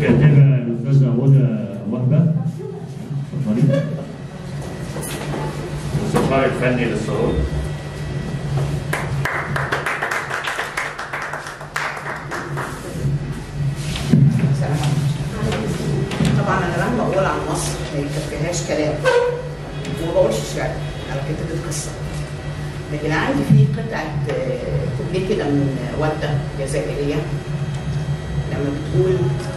الكاتبة الأستاذة هدى وهبة اتفضلي الموسيقار الفني للصالون سلام عليكم. طبعا انا لما اقول عن مصر ما يكفيهاش كلام وما بقولش شعر انا كاتبه قصه لكن عندي في قطعه آه، كوبليه كده من ورده جزائريه لما بتقول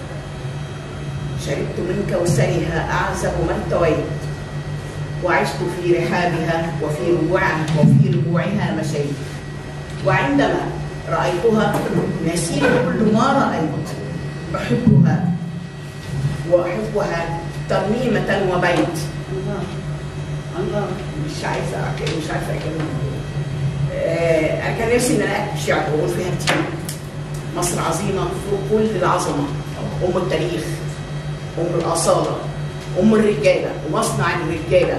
شربت منك وسرها اعزب ما ارتويت وعشت في رحابها وفي ربوعها وفي ربوعها مشيت وعندما رأيتها نسيت كل ما رأيت أحبها وأحبها ترميمة وبيت الله الله مش عايزة أك- مش عارفة أكلم آه أنا كان نفسي إن أنا أكتب شعر وأقول فيها كتير مصر عظيمة فوق كل العظمة أم التاريخ أم الأصالة أم الرجالة ومصنع الرجالة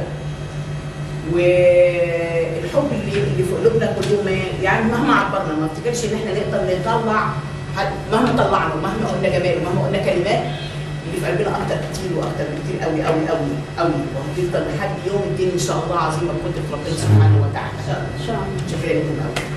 والحب اللي اللي في قلوبنا كلهم يعني مهما عبرنا ما افتكرش ان احنا نقدر نطلع حد مهما طلعنا ومهما قلنا جمال ومهما قلنا كلمات اللي في قلبنا اكتر كتير واكتر بكتير قوي قوي قوي قوي وهتفضل لحد يوم الدين ان شاء الله عظيمه بقدره ربنا سبحانه وتعالى ان شاء الله شكرا لكم قوي